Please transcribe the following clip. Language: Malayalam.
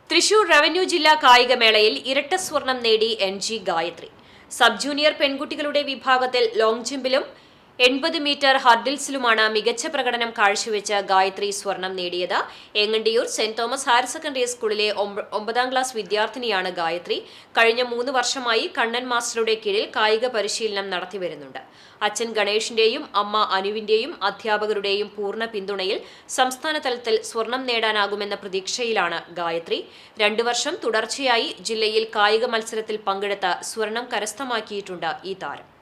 തൃശൂർ റവന്യൂ ജില്ലാ കായികമേളയിൽ ഇരട്ട സ്വർണം നേടി N G Gayathri sub junior പെൺകുട്ടികളുടെ വിഭാഗത്തിൽ ലോങ് ജമ്പിലും എൺപത് മീറ്റർ ഹർഡിൽസിലുമാണ് മികച്ച പ്രകടനം കാഴ്ചവെച്ച് ഗായത്രി സ്വർണം നേടിയത് ഏങ്ങണ്ടിയൂർ സെന്റ് തോമസ് ഹയർ സെക്കൻഡറി സ്കൂളിലെ ഒമ്പ- ഒമ്പതാം ക്ലാസ് വിദ്യാർത്ഥിനിയാണ് ഗായത്രി കഴിഞ്ഞ മൂന്ന് വർഷമായി കണ്ണൻ മാസ്റ്ററുടെ കീഴിൽ കായിക പരിശീലനം നടത്തിവരുന്നുണ്ട് അച്ഛൻ ഗണേഷിന്റെയും അമ്മ അനുവിന്റെയും അധ്യാപകരുടെയും പൂർണ്ണ പിന്തുണയിൽ സംസ്ഥാന തലത്തിൽ സ്വർണം നേടാനാകുമെന്ന പ്രതീക്ഷയിലാണ് ഗായത്രി രണ്ടു വർഷം തുടർച്ചയായി ജില്ലയിൽ കായിക മത്സരത്തിൽ പങ്കെടുത്ത് സ്വർണം കരസ്ഥമാക്കിയിട്ടുണ്ട് ഈ താരം